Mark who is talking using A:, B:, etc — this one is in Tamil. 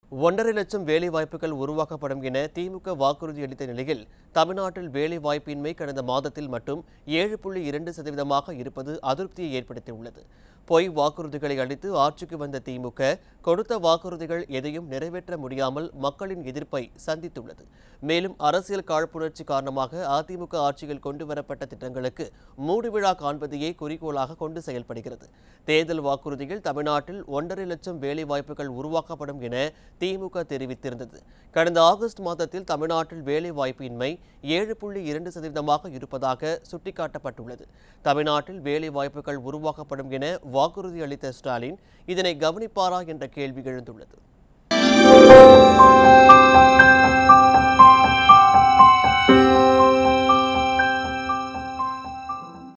A: ஒன்றரை லட்சம் வேலை வாய்ப்புகள் உருவாக்கப்படும் என திமுக வாக்குறுதி அளித்த நிலையில் தமிழ்நாட்டில் வேலை வாய்ப்பின்மை கடந்த மாதத்தில் மட்டும் ஏழு புள்ளி இரண்டு சதவீதமாக இருப்பது அதிருப்தியை ஏற்படுத்தியுள்ளது பொய் வாக்குறுதிகளை அளித்து ஆட்சிக்கு வந்த திமுக கொடுத்த வாக்குறுதிகள் எதையும் நிறைவேற்ற முடியாமல் மக்களின் எதிர்ப்பை சந்தித்துள்ளது மேலும் அரசியல் காழ்ப்புணர்ச்சி காரணமாக அதிமுக ஆட்சியில் கொண்டு வரப்பட்ட திட்டங்களுக்கு மூடு விழா காண்பதையே குறிக்கோளாக கொண்டு செயல்படுகிறது தேர்தல் வாக்குறுதியில் தமிழ்நாட்டில் ஒன்றரை லட்சம் வேலை வாய்ப்புகள் உருவாக்கப்படும் என திமுக தெரிவித்திருந்தது கடந்த ஆகஸ்ட் மாதத்தில் தமிழ்நாட்டில் வேலை வாய்ப்பின்மை ஏழு புள்ளி இரண்டு சதவீதமாக இருப்பதாக சுட்டிக்காட்டப்பட்டுள்ளது தமிழ்நாட்டில் வேலை வாய்ப்புகள் உருவாக்கப்படும் என வாக்குறுதி அளித்த ஸ்டாலின் இதனை கவனிப்பாரா என்ற கேள்வி எழுந்துள்ளது